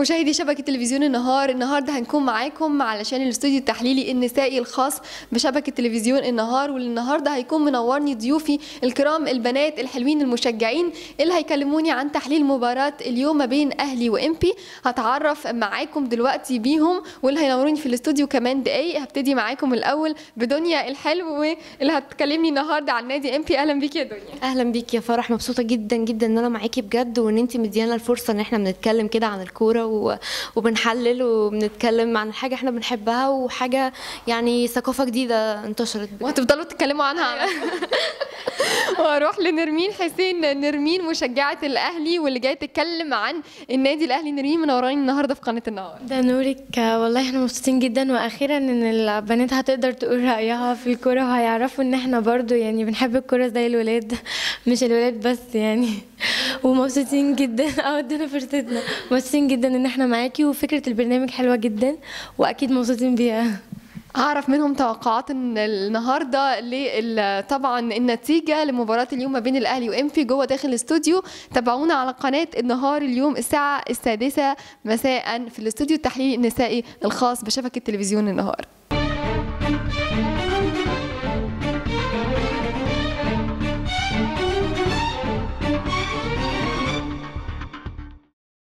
مشاهدي شبكة تلفزيون النهار النهاردة هنكون معاكم علشان الاستوديو التحليلي النسائي الخاص بشبكة تلفزيون النهار والنهاردة هيكون منورني ضيوفي الكرام البنات الحلوين المشجعين اللي هيكلموني عن تحليل مباراة اليوم ما بين أهلي وإمبي هتعرف معاكم دلوقتي بيهم واللي هينوروني في الاستوديو كمان دقايق هبتدي معاكم الأول بدنيا الحلو واللي هتكلمني النهاردة عن نادي إمبي أهلا بيكي يا دنيا اهلا بيك يا فرح مبسوطه جدا جدا ان انا معاكي بجد وان انت مديانا الفرصه ان احنا بنتكلم كده عن الكوره و... وبنحلل وبنتكلم عن حاجه احنا بنحبها وحاجه يعني ثقافه جديده انتشرت بجد. وهتفضلوا تتكلموا عنها على واروح لنرمين حسين نرمين مشجعة الأهلي واللي جاية تتكلم عن النادي الأهلي نرمين منوراني النهاردة في قناة النهار ده نورك والله احنا مبسوطين جدا واخيرا ان البنات هتقدر تقول رايها في الكوره وهيعرفوا ان احنا برضو يعني بنحب الكوره زي الولاد مش الولاد بس يعني ومبسوطين جدا اه ادينا فرصتنا مبسوطين جدا ان احنا معاكي وفكره البرنامج حلوه جدا واكيد مبسوطين بيها أعرف منهم توقعات إن النهاردة لل- طبعا النتيجة لمباراة اليوم ما بين الأهلي وإمبي جوه داخل الاستوديو تابعونا على قناة النهار اليوم الساعة السادسة مساء في الاستوديو التحليلي النسائي الخاص بشبكة تلفزيون النهار